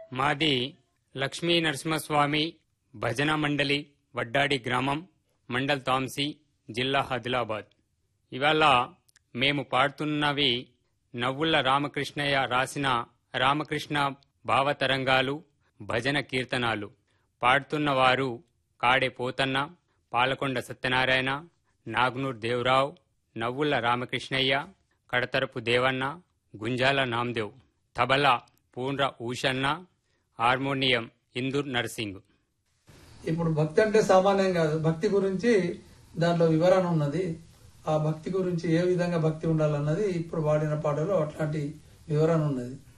మాది లక్ష్మీ నరసింహస్వామి భజన మండలి వడ్డాడి గ్రామం మండల్ తాంసీ జిల్లా ఆదిలాబాద్ ఇవాళ మేము పాడుతున్నవి నవ్వుల రామకృష్ణయ్య రాసిన రామకృష్ణ భావతరంగాలు భజన కీర్తనాలు పాడుతున్న వారు కాడే పోతన్న పాలకొండ సత్యనారాయణ నాగ్నూర్ దేవరావు నవ్వుల రామకృష్ణయ్య కడతరపు దేవన్న గుంజాల నామ్దేవ్ తబలా పూండ్ర ఊషన్న హార్మోనియం ఇందూర్ నర్సింగ్ ఇప్పుడు భక్తి అంటే సామాన్యం కాదు భక్తి గురించి దాంట్లో వివరణ ఉన్నది ఆ భక్తి గురించి ఏ విధంగా భక్తి ఉండాలన్నది ఇప్పుడు పాడిన పాటలో అట్లాంటి వివరణ ఉన్నది